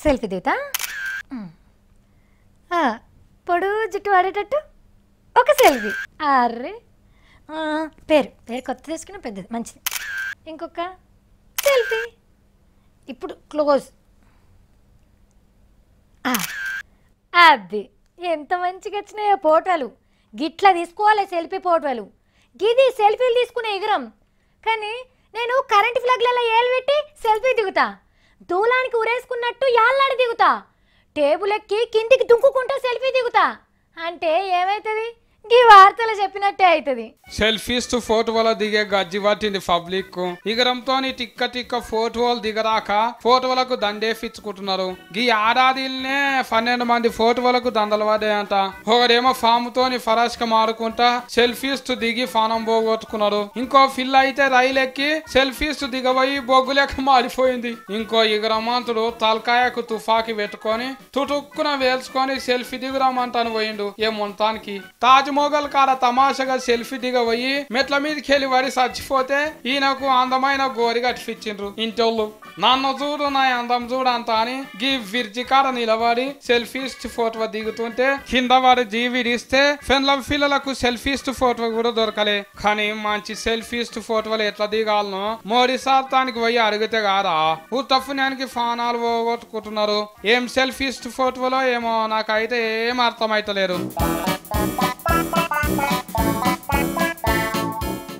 Selfie దిగుతా ఉమ్. ఆ, పొడు జుట్టు వాడేటట్టు ఒక సెల్ఫీ అర్రే ఆ, పేరు పేరు కొత్త తీసుకున్న పెద్దది మంచిది ఇంకొక సెల్ఫీ ఇప్పుడు క్లోజ్ ఆ, అది ఎంత మంచిగా వచ్చినాయో ఫోటోలు గిట్లా తీసుకోవాలి సెల్ఫీ ఫోటోలు గిది సెల్ఫీలు తీసుకునే ఎగురం కానీ నేను కరెంట్ ఫ్లాగ్లలో ఏలు పెట్టి సెల్ఫీ దిగుతా దూలానికి ఉరేసుకున్నట్టు యాళ్ళాడి దిగుతా టేబుల్ ఎక్కి కిందికి దుంకుకుంటా సెల్ఫీ దిగుతా అంటే ఏమవుతుంది ఈ వార్తలు చెప్పినట్టే అవుతుంది సెల్ఫీస్ ఫోటోల దిగే గజ్జి పట్టింది పబ్లిక్ ఇగరంతో టిక్క టిక్క ఫోటోలు దిగరాక ఫోటోలకు దండేపించుకుంటున్నారు ఈ ఏడాదిలోనే పన్నెండు మంది ఫోటోలకు దండలు పడ్డాయంట ఒకడేమో ఫామ్ తోని ఫరాష్క మారుకుంటా సెల్ఫీస్ దిగి ఫానం పోగొట్టుకున్నారు ఇంకో ఫిల్ అయితే రైలు ఎక్కి సెల్ఫీస్ దిగబోయి బొగ్గులెక్క మారిపోయింది ఇంకో ఇగరమంతుడు తలకాయకు తుఫాకి పెట్టుకొని తుటుక్కున వేల్చుకొని సెల్ఫీ దిగురమ్మంటాను పోయిండు ఏ మొంతానికి తాజ్ మొగల్ కాడ తమాషగా సెల్ఫీ దిగబోయి మెట్ల మీదకి వెళ్ళి వరి చచ్చిపోతే ఈయనకు అందమైన గోరి కట్టిపించిండ్రు ఇంటోళ్ళు నన్ను చూడు నా అందం చూడు అంత అని గీ విర్జి కాడ నిలబడి సెల్ఫీస్ ఫోటో దిగుతుంటే కింద వాడి జీవిడిస్తే ఫెన్ల పిల్లలకు సెల్ఫీస్ ఫోటో కూడా దొరకలే కానీ మంచి సెల్ఫీస్ ఫోటోలు ఎట్లా దిగాలనో మోడీ సార్ తానికి పోయి అడిగితే కాదా ఉత్తఫునానికి ఫానాలు పోగొట్టుకుంటున్నారు ఏం సెల్ఫీస్ ఫోటోలో ఏమో నాకైతే ఏం అర్థమైతలేదు